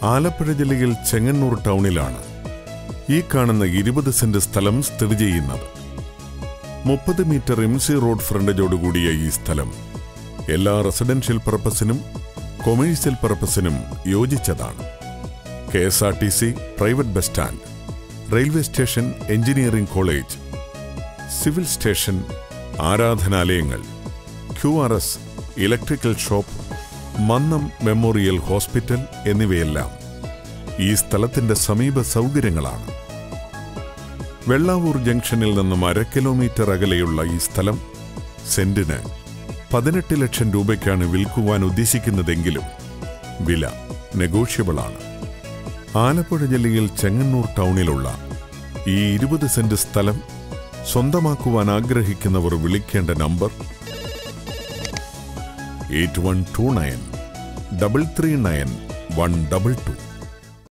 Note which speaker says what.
Speaker 1: ആലപ്പുഴ ജില്ലയിൽ ചെങ്ങന്നൂർ ടൗണിലാണ് ഈ കാണുന്ന ഇരുപത് സെന്റ് സ്ഥലം സ്ഥിതി ചെയ്യുന്നത് മുപ്പത് മീറ്റർ എം സി റോഡ് ഫ്രണ്ടേജോടുകൂടിയ ഈ സ്ഥലം എല്ലാ റെസിഡൻഷ്യൽ പർപ്പസിനും കൊമേഴ്സ്യൽ പർപ്പസിനും യോജിച്ചതാണ് K S R T C private bus stand railway station engineering college civil station ആരാധനാലയങ്ങൾ Q R S electrical shop Mannam memorial hospital എന്നിവയെല്ലാം ഈ സ്ഥലത്തിന്റെ സമീപ സൗകര്യങ്ങളാണ് വെള്ളാവൂർ ജംഗ്ഷനിൽ നിന്നും അര കിലോമീറ്റർ അകലെയുള്ള ഈ സ്ഥലം സെന്റിന് പതിനെട്ട് ലക്ഷം രൂപയ്ക്കാണ് വിൽക്കുവാൻ ഉദ്ദേശിക്കുന്നതെങ്കിലും വില നെഗോഷ്യബിളാണ് ആലപ്പുഴ ജില്ലയിൽ ചെങ്ങന്നൂർ ടൗണിലുള്ള ഈ ഇരുപത് സെന്റ് സ്ഥലം സ്വന്തമാക്കുവാൻ ആഗ്രഹിക്കുന്നവർ വിളിക്കേണ്ട number eight one two nine double three nine one double to